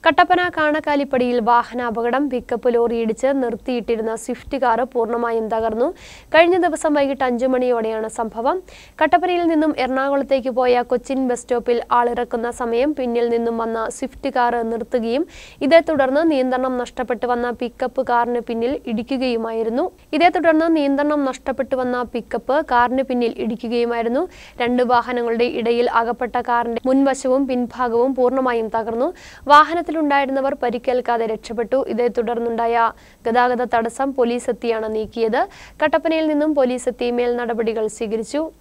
കട്ടപ്പന കാണക്കാലിപ്പടിയിൽ വാഹനാപകടം pickup lorry ഇടിച്ച് നിർത്തിയിട്ടിരുന്ന സ്വിഫ്റ്റ് കാർ പൂർണ്ണമായും തകർന്നു കഴിഞ്ഞ ദിവസം വൈകിട്ട് അഞ്ചു മണിയോടെയാണ് സംഭവം കട്ടപ്പനയിൽ നിന്നും എറണാകുളത്തേക്ക് പോയ കൊച്ചിൻ ബസ് സ്റ്റോപ്പിൽ ആളിറക്കുന്ന സമയം പിന്നിൽ നിന്നും വന്ന സ്വിഫ്റ്റ് കാർ നിർത്തുകയും ഇതേ തുടർന്ന് നിയന്ത്രണം നഷ്ടപ്പെട്ടു വന്ന പിക്കപ്പ് കാറിന് പിന്നിൽ ഇടിക്കുകയുമായിരുന്നു ഇതേ തുടർന്ന് നിയന്ത്രണം നഷ്ടപ്പെട്ടു വന്ന പിക്കപ്പ് കാറിന് പിന്നിൽ ഇടിക്കുകയുമായിരുന്നു രണ്ട് വാഹനങ്ങളുടെ ഇടയിൽ അകപ്പെട്ട കാറിന്റെ മുൻവശവും പിൻഭാഗവും പൂർണ്ണമായും തകർന്നു വാഹനത്തിലുണ്ടായിരുന്നവർ പരിക്കേൽക്കാതെ രക്ഷപ്പെട്ടു ഇതേ തുടർന്നുണ്ടായ ഗതാഗത തടസ്സം പോലീസ് എത്തിയാണ് നീക്കിയത് കട്ടപ്പനയിൽ നിന്നും പോലീസ് എത്തി മേൽ നടപടികൾ സ്വീകരിച്ചു